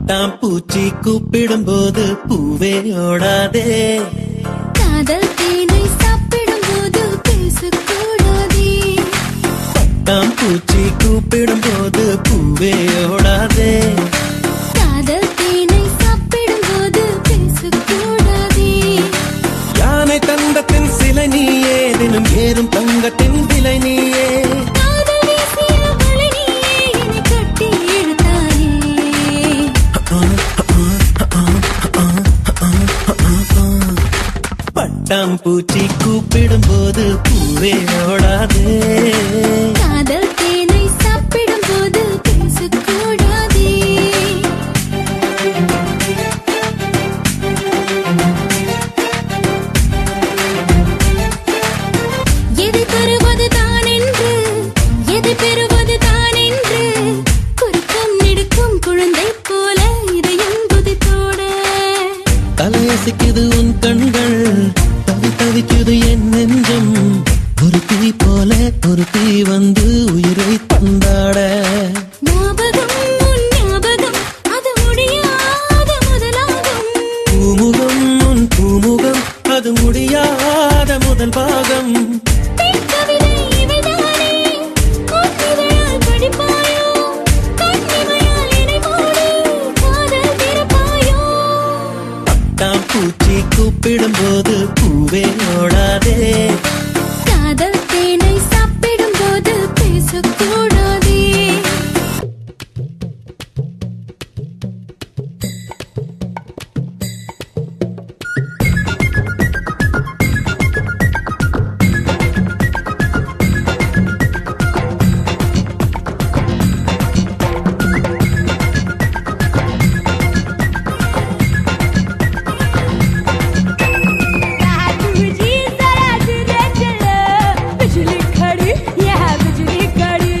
பட்டாம் பூச்சி கூப்பிடும்போது பூவே ஓடாதே காதல் தேனை சாப்பிடும்போது பேசக்கூடாதே பட்டாம் பூச்சி கூப்பிடும்போது பூவே ஓடாதே காதல் தேனை சாப்பிடும்போது பேசக்கூடாதே யானை தந்தத்தின் சிலை நீயே தினம் ஏறும் தங்கத்தின் விலை நீயே காதல் வீசிய வலை நீயே என்னை கட்டி இழுத்தாயே பட்டாம் பூச்சி கூப்பிடும்போது பூவே ஓடாதே காதல் தேனை சாப்பிடும்போது பேசக்கூடாதே எதை பெறுவது தான் என்று எதை பெறுவது தான் என்று குறுக்கம் நெடுக்கும் குழந்தை போல இதயம் குதித்தோட தலையசைக்குது உன் கண்கள் தவி தவிக்குது என் நெஞ்சம் ஒரு தீ போல ஒரு தீ வந்து உயிரை தந்தாட ஞாபகம் உன் ஞாபகம் அது முடியாத முதலாகும் பூமுகம் உன் பூமுகம் அது முடியாத முதல் பாகம் பெண் கவிதை இவைதானே உன் இதழால் படிப்பாயோ கண்ணிமையால் என்னை மூடி காதல் திறப்பாயோ பட்டாம் பூச்சி கூப்பிடும்போது பூவே ஓடாதே காதல் தேனை சாப்பிடும்போது பேசக்கூடாதே तुझी जरा धीरे चलो बिजली खड़ी यह बिजली खड़ी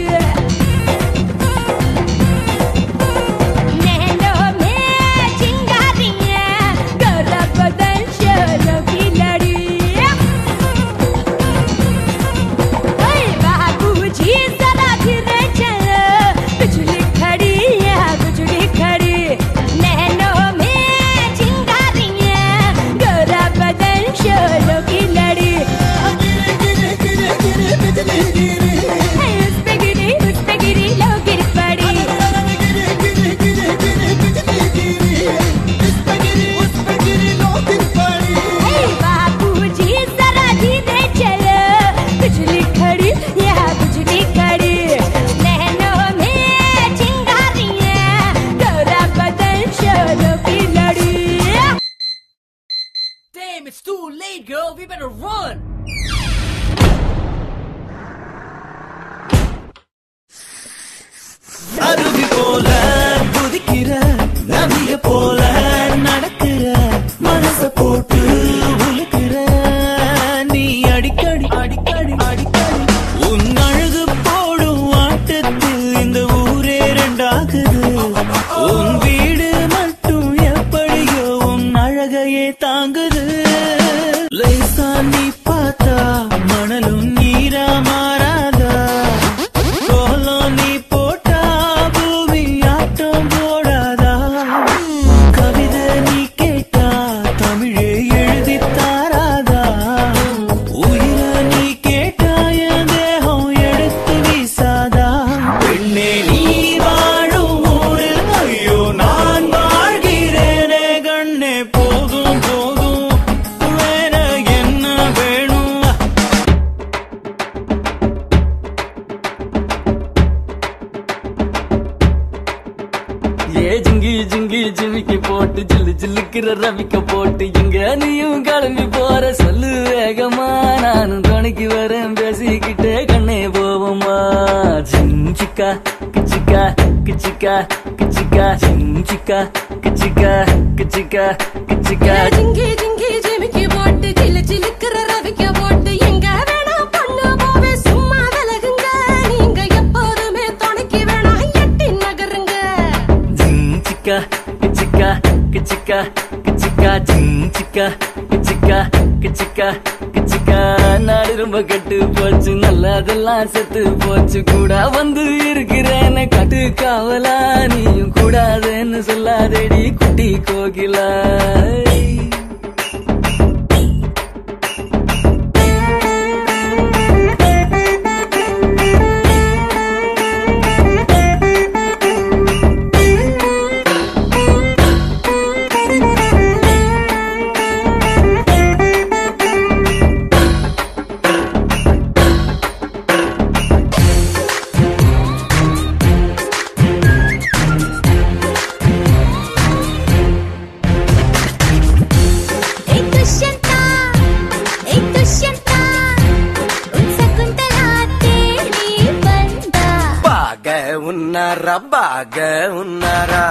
नैनों में चिंगारियां गोरा बदन शोरों की लड़ी ओए बाबूजी जरा धीरे चलो बिजली खड़ी यह बिजली खड़ी नैनों में चिंगारियां गोरा बदन शोरों की लड़ी है उस पे गिरी उस पे गिरी लो गिर पड़ी हे बाबूजी जरा धीरे चलो बिजली खड़ी यह बिजली खड़ी नैनों में चिंगारियां गोरा बदन शोरों की लड़ी Damn, it's too late, girl. We better run. அருவி போல குதிக்கிற நதிய போல நடக்கிற மனச போட்டு உலுக்கிற நீ அடிக்கடி அடிக்கடி அடிக்கடி உன் அழகு போடும் ஆட்டத்தில் இந்த ஊரே ரெண்டாகுது உன் வீடு மட்டும் எப்படியோ உன் அழகையே தாங்குது லேசா நீ பார்த்தா மணலும் நீரா மாறாதா கோலம் நீ போட்டா பூமி ஆட்டம் போடாதா கவிதை நீ கேட்டா தமிழே எழுதி தாராதா உயிர நீ கேட்டா என் தேகம் எடுத்து வீசாதா பெண்ணே நீ வாழும் ஊரு ஐயோ நான் வாழ்கிறேனே கண்ணே போதும் போதும் வேற என்ன வேணும் ஏ ஜிங்கி ஜிங்கி ஜிமிக்கி போட்டு ஜில்லு ஜில்லுக்கிற ரவிக்க போட்டு இங்க நீயும் கிளம்பி போற சொல்லு வேகமா நானும் துணைக்கு வரேன் பேசிக்கிட்டே கண்ணே போவோமா ஜிஞ்சிக்கா கிச்சிக்கா கிச்சிக்கா கிச்சிக்கா ஜிஞ்சிக்கா கிச்சிக்கா கிச்சிக்கா கிச்சிக்கா ஜிங்கி ஜிங்கி ஜிமிக்கி போட்டு ஜிலு ஜிலுக்குற ரவிக்க போட்டு எங்க வேணா பொண்ணு போவே சும்மா விலகுங்க நீங்க எப்போதுமே துணைக்கு வேணா எட்டி நகருங்க ஜிஞ்சிக்கா கிச்சிக்கா கிச்சிக்கா கிச்சிக்கா ஜிஞ்சிக்கா கிச்சிக்கா கிச்சிக்கா கிச்சிக்கா நாடு ரொம்ப கெட்டு போச்சு நல்லதெல்லாம் செத்து போச்சு கூட வந்து இருக்கிறேன்னு கட்டு காவலா நீயும் கூடாதுன்னு இல்லைன்னு சொல்லாதேடி குட்டி கோகிலா ஏய் துஷ்யந்தா ஏய் துஷ்யந்தா உன் சகுந்தலா தேடி வந்தா பாக உன்னாரா பாக உன்னாரா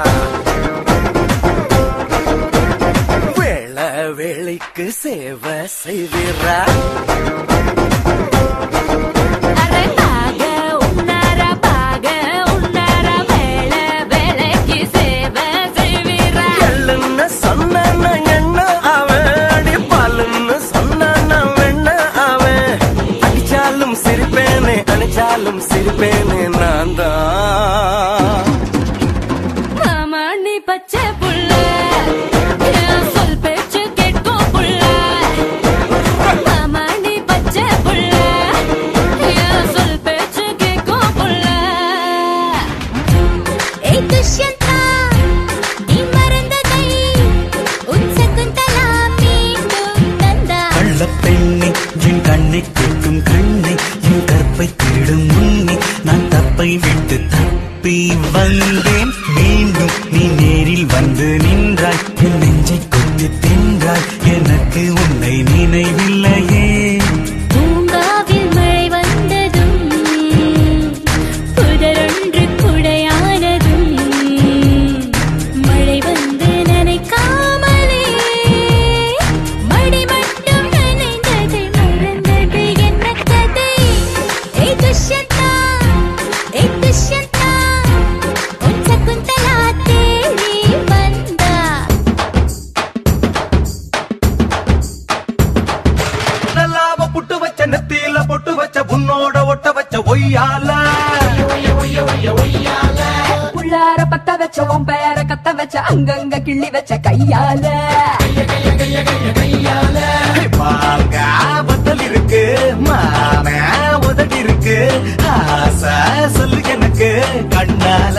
வேள வேளைக்கு சேவை செய்வீரா அரே பாக உன்னாரா பாக உன்னாரா வேள வேளைக்கு சேவை செய்வீரா எள்ளுன்னு சொன்ன என்ன அவன் அடி பாலுன்னு சொன்ன வெண்ண அவன் அடிச்சாலும் சிரிப்பேனே அணிச்சாலும் சிரிப்பேனே நான் தான் மாமா நீ பச்சை புள்ள என் சொல் பேச்சு கேட்கும் புள்ள மாமா நீ பச்சை புள்ள என் சொல் பேச்சு கேட்கும் புள்ள ஏய் துஷ்யந்தா நீ மறந்ததை உன் சகுந்தலா மீண்டும் தந்தா கள்ளப்பெண்ணே என் கண்ணை கேட்கும் கண்ணை என் கற்பை திருடும் முன்னே நான் தப்பை விட்டு தப்பி வந்தேன் மீண்டும் நீ நேரில் வந்து நின்றாய் என் நெஞ்சை கொண்டு தின்றாய் எனக்கு உன்னை நினைவில்லையே பூங்காவில் மழை வந்ததும் புதரொன்று குடையானதும் மழை வந்து நனைக்காமலே மடி மட்டும் நனைந்ததை மறந்தது என்ன கதை ஏய் துஷ்யந்தா ஏய் துஷ்யந்தா உன் சகுந்தலா தேடி வந்தா நல்லாவ புட்டு வச்ச நெத்தியில பொட்டு வச்ச உன்னோட ஒட்ட வச்ச ஒய்யால புள்ளார பத்த வச்ச உன் பேர கத்த வச்ச அங்கங்க கிள்ளி வச்ச கையால பாங்க பத்தல் இருக்கு மான உதடி இருக்கு ஆசை சொல்லு எனக்கு கண்ணால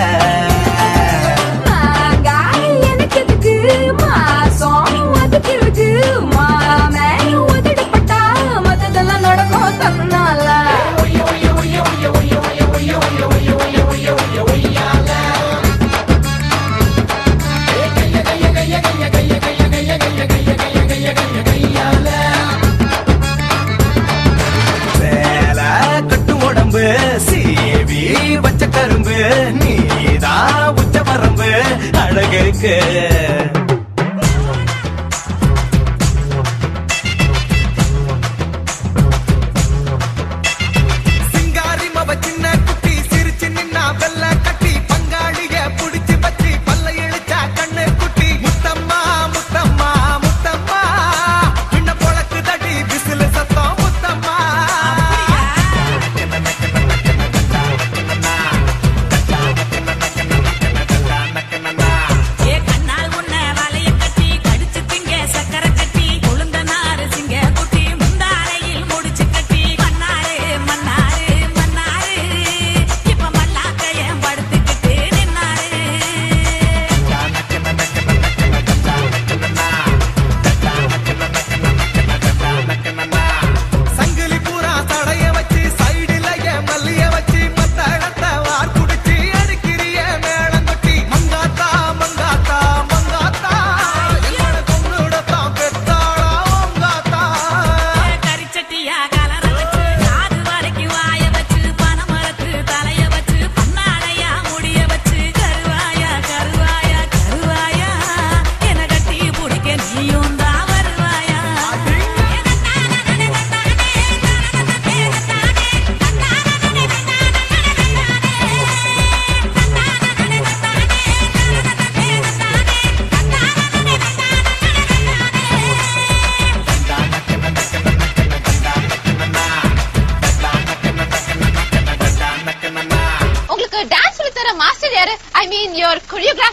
மாங்காய் எனக்கு எதுக்கு மாசம் அதுக்கு இருக்கு மாமே உதடி பட்டா மத்ததெல்லாம் நடக்கும் தன்னால சேல கட்டு உடம்பு சீவி வச்ச கரும்பு நீதான் உச்ச வரம்பு அழகுக்கு சிங்காரி மவ சின்ன குட்டி சிரிச்சு நின்னா வெள்ள கட்டி பங்காளிய புடிச்சு வச்சு பல்ல இழிச்சா கண்ணு குட்டி முத்தம்மா முத்தம்மா முத்தம்மா பின்ன பொழக்கு தடி விசிலு சத்தம் முத்தம்மா ஏ கண்ணால் உன்னை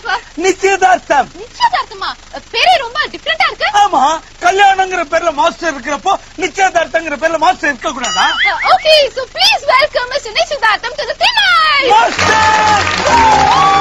சார் நிச்சயதார்த்தம் நிச்சயதார்த்தமா பேரே ரொம்ப டிஃபரெண்டா இருக்கு ஆமா கல்யாணங்கிற பேர்ல மாஸ்டர் இருக்கிறப்போ நிச்சயதார்த்தங்கிற பேர்ல மாஸ்டர் இருக்க கூடாதா okay so please welcome mister நிச்சயதார்த்தம் டு தி தினாய் மாஸ்டர்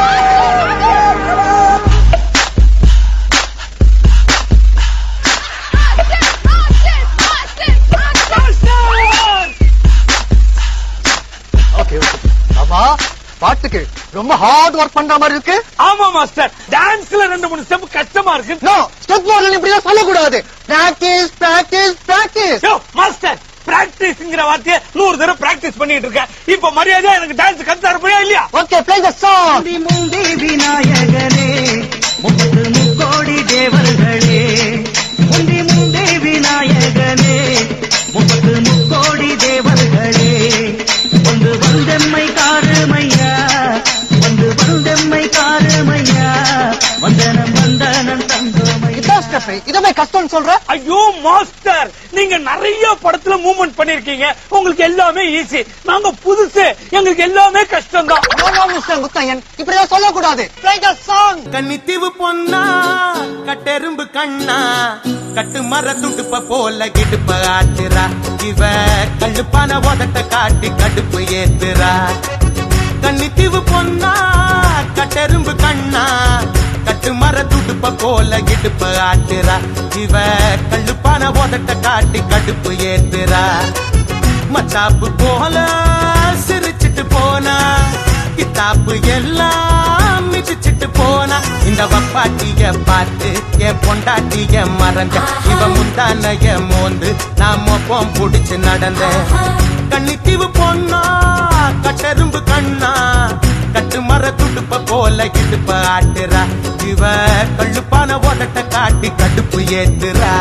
ஓகே ஓகே ஆமா பாட்டுக்கு ரொம்ப ஹார்ட் ஒர்க் பண்ற மாதிரி இருக்கு ஆமா மாஸ்டர் டான்ஸ்ல ரெண்டு மூணு ஸ்டெப் கஷ்டமா இருக்கு நோ ஸ்டெப் மாடல் இப்படிலாம் சொல்லக்கூடாது practice practice practice yo, master பிராக்டிஸ்ங்கிற வார்த்தையை நூறு தடவை பிராக்டிஸ் பண்ணிட்டு இருக்கேன் இப்ப மரியாதையா எனக்கு டான்ஸ் கத்து தரப்படியா இல்லையா ஓகே ப்ளே த சாங் முந்தி விநாயகனே முப்பத்து முக்கோடி தேவர்களே முந்தி முந்தி விநாயகனே முப்பத்து முக்கோடி தேவர்களே வந்து வந்தெம்மை காருமையா வந்து வந்தெம்மை காருமையா வந்தனம் வந்தனம் தந்தோமையா இதான் ஸ்டெப் இதுமே கஷ்டம்னு சொல்ற ஐயோ மாஸ்டர் நீங்க நிறைய படத்துல மூவ்மெண்ட் பண்ணிருக்கீங்க உங்களுக்கு எல்லாமே ஈஸி நாங்க புதுசு எங்களுக்கு எல்லாமே கஷ்டம் தான் நோ நோ மிஸ்டர் முத்தையன் இப்படிலாம் சொல்லக்கூடாது ப்ளே த சாங் கன்னித்தீவு பொன்னா கட்டெரும்பு கண்ணா கட்டு மர துடுப்ப போல கிடுப்ப ஆட்டுறா இவ கழுப்பான உதட்ட காட்டி கடுப்பு ஏத்துறா கன்னித்தீவு பொன்னா கட்டெரும்பு கண்ணா கட்டு மர துடுப்ப போல கிடுப்ப ஆட்டுறா இவ கழுப்பான உதட்ட காட்டி கடுப்பு ஏத்துறா மச்சாப்பு போல சிரிச்சிட்டு போனா கித்தாப்பு எல்லாம் மிதிச்சிட்டு போனா இந்த வப்பாட்டிய பார்த்து என் பொண்டாட்டிய மறந்த இவ முந்தானைய மோந்து நான் மொப்பம் புடிச்சு நடந்த கண்ணித்தீவு பொண்ணா கட்டெரும்பு கண்ணா கட்டு மர துடுப்ப போல இடுப்ப ஆட்டுறா இவ கள்ளுப்பான ஓடட்ட காட்டி கடுப்பு ஏத்துறா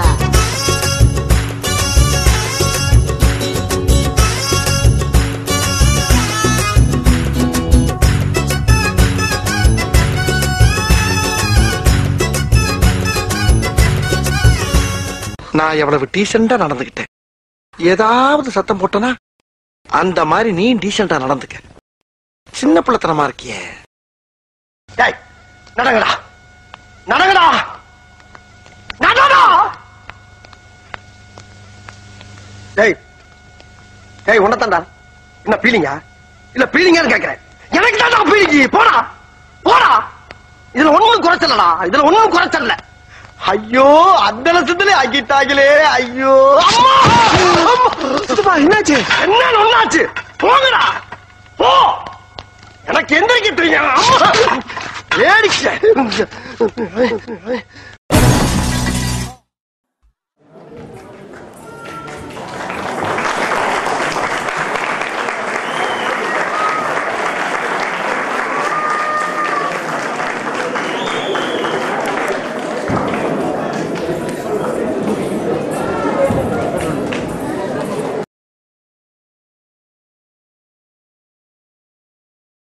நான் எவ்வளவு டீசெண்டா நடந்துகிட்டேன் ஏதாவது சத்தம் போட்டனா அந்த மாதிரி நீ டீசெண்டா நடந்துக்க சின்ன பிள்ளைத்தனமா இருக்கியே டேய் நடங்கடா நடங்கடா நடடா டேய் டேய் உன்னதான்டா என்ன பீலிங்கா இல்ல பீலிங்கான்னு கேக்குறேன் எனக்கு தான் பீலிங்கி போடா போடா இதுல ஒண்ணும் குறைச்சலடா இதுல ஒண்ணும் குறைச்சல்ல ஐயோ அந்த லட்சத்துல ஆக்கிட்டாங்களே ஐயோ அம்மா! அம்மா! என்னாச்சு என்ன ஒண்ணாச்சு போங்கடா போ எனக்கு எந்திரிக்க தெரியும் அம்மா! ஏடிக்க